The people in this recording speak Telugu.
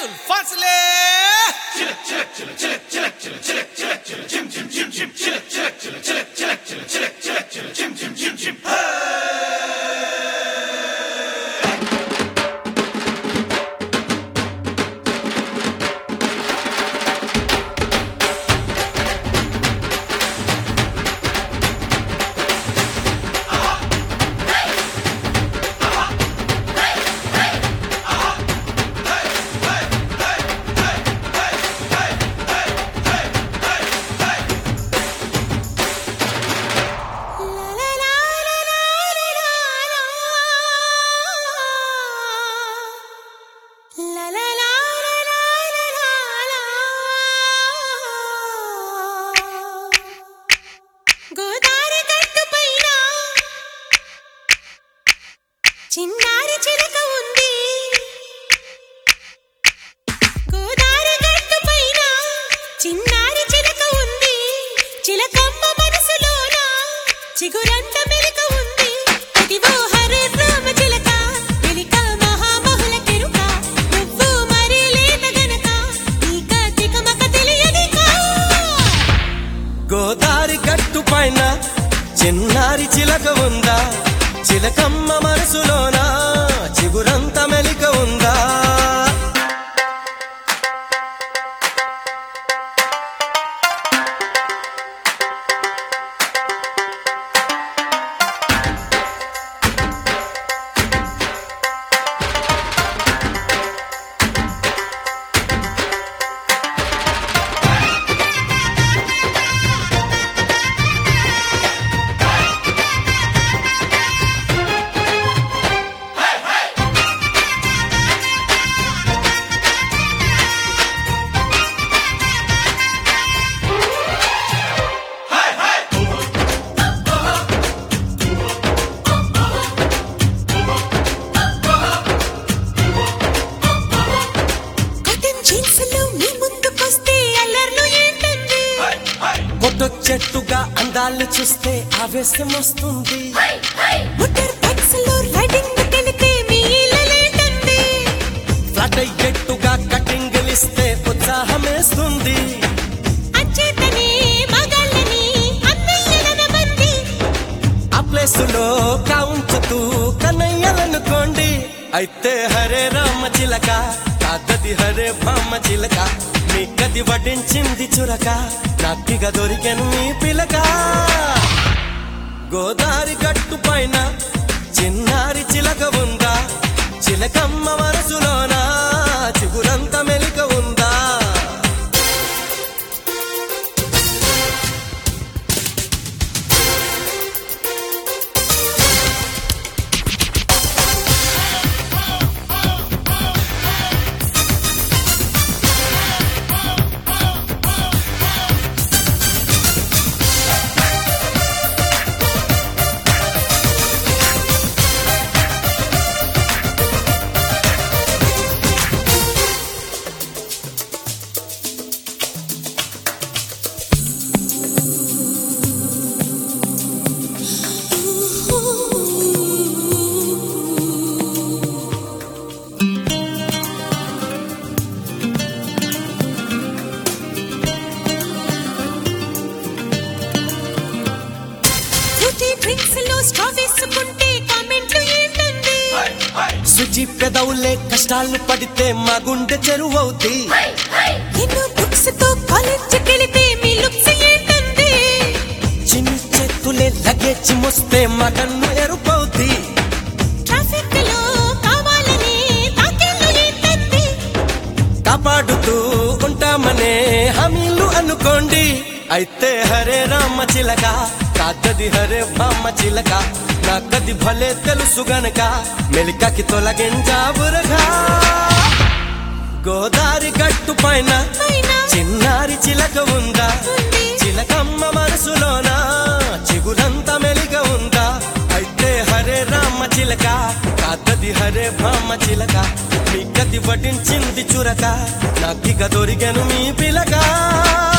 సుల్ఫాన్స్లే గోదారి గట్టు పైన చిన్నారి చిలక ఉంది గోదారి గట్టు పైన చిన్నారి చిలక ఉంది చిలకమ్మ మనసులోన చిగురంత మెలక ఉంది ఇదిగో హరే రామ చిలక వెలిక మహామహుల కెరుక నువ్వు మరి లేత గనక నీక తికమక తెలియదికా గోదారి గట్టు పైన చిన్నారి చిలక ఉందా చిలకమ్మ మనసులోన చిగురంత మెలిక ఉందా కాటన్ జీన్స్ లో మీ ముందుకొస్తే అల్లర్లు ఏంటండి పొట్టు చెట్టుగా అందాలు చూస్తే ఆవేశం వస్తుంది మోటార్ బైక్స్ లో రైడింగ్ కెళితే మీ ఇల్లలేంటండి ఫ్లాట్ అయ్యేట్టుగా కటింగ్ ఇస్తే ఉత్సాహమేస్తుంది అచ్చేతని మగాళ్ళని అన్నయ్యలన బంది ఆ ప్లేసులో కావుంచుతూ కన్నయ్యలనుకోండి అయితే హరే రామ చిలక కాదది హరే బామ్మ చిలక మీ గది వడ్డించింది చురక నాకిగ దొరికెను మీ పిలక గోదారి గట్టు పైన చిన్నారి చిలక ఉందా చిలకమ్మ మనసులోన చిగురంత మెలిక ఉందా ఫ్రూటీ డ్రింక్స్ లో స్ట్రా వేసుకుంటే కామెంట్లు ఏంటండి శుచి పెదవులే కష్టాలు పడితే మా గుండె చెరువవుతాయి ఎన్నో బుక్స్ తో కాలేజ్ కెళితే మీ లుక్స్ ఏంటండి చిన్ని చేతులే లగేజ్ మోస్తే మా కన్ను ఎరుపవుతి ట్రాఫిక్ లో కావాలని తాకేళ్ళు ఏంటండి కాపాడుతూ ఉంటామనే హామీలు అనుకోండి అయితే హరే రామ చిలక కాదది హరే బామ్మ చిలక నాకది భలే తెలుసు గనక మెలికకి తొలగించా బురగా గోదారి గట్టు పైన పైన చిన్నారి చిలక ఉందా ఉంది. చిలకమ్మ మనసులోన చిగురంత మెలిక ఉందా అయితే హరే రామ చిలక కాదది హరే బామ్మ చిలక మీ గది వడ్డించింది చురక నాకిక దొరికెను మీ పిలక